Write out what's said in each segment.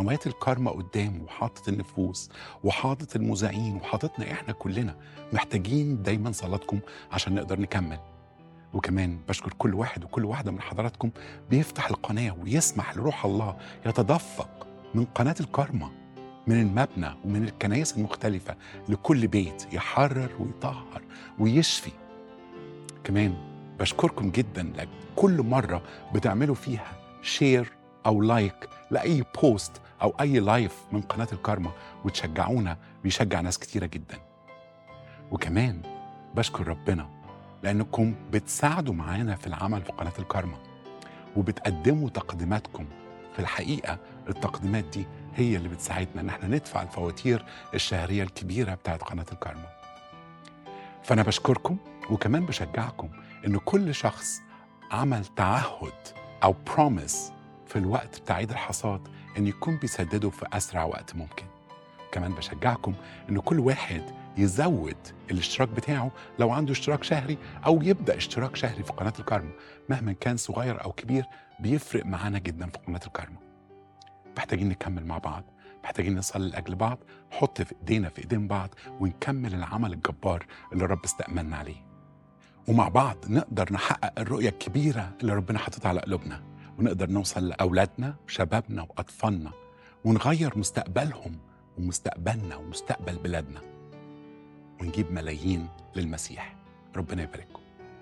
قنوات الكارما قدامه وحاطط النفوس وحاطط المذيعين وحاططنا احنا كلنا محتاجين دايما صلاتكم عشان نقدر نكمل وكمان بشكر كل واحد وكل واحدة من حضراتكم بيفتح القناة ويسمح لروح الله يتدفق من قناة الكارما من المبنى ومن الكنائس المختلفة لكل بيت يحرر ويطهر ويشفي كمان بشكركم جدا لكل مرة بتعملوا فيها شير أو لايك لأي بوست أو أي لايف من قناة الكارما وتشجعونا بيشجع ناس كتيرة جدا وكمان بشكر ربنا لأنكم بتساعدوا معانا في العمل في قناة الكارما وبتقدموا تقديماتكم في الحقيقة التقديمات دي هي اللي بتساعدنا ان احنا ندفع الفواتير الشهرية الكبيرة بتاعت قناة الكارما فأنا بشكركم وكمان بشجعكم ان كل شخص عمل تعهد أو بروميس في الوقت بتاع عيد الحصاد ان يكون بيسدده في أسرع وقت ممكن كمان بشجعكم ان كل واحد يزود الاشتراك بتاعه لو عنده اشتراك شهري او يبدا اشتراك شهري في قناه الكارما مهما كان صغير او كبير بيفرق معانا جدا في قناه الكارما محتاجين نكمل مع بعض محتاجين نصلي لاجل بعض نحط في ايدينا في ايدين بعض ونكمل العمل الجبار اللي الرب استأمنا عليه ومع بعض نقدر نحقق الرؤيه الكبيره اللي ربنا حاططها على قلوبنا ونقدر نوصل لاولادنا وشبابنا واطفالنا ونغير مستقبلهم ومستقبلنا ومستقبل بلادنا ونجيب ملايين للمسيح ربنا يبارككم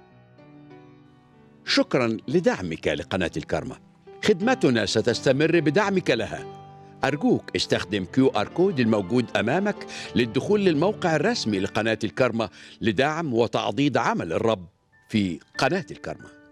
شكرا لدعمك لقناة الكرمة خدمتنا ستستمر بدعمك لها أرجوك استخدم كيو آر كود الموجود أمامك للدخول للموقع الرسمي لقناة الكرمة لدعم وتعضيد عمل الرب في قناة الكرمة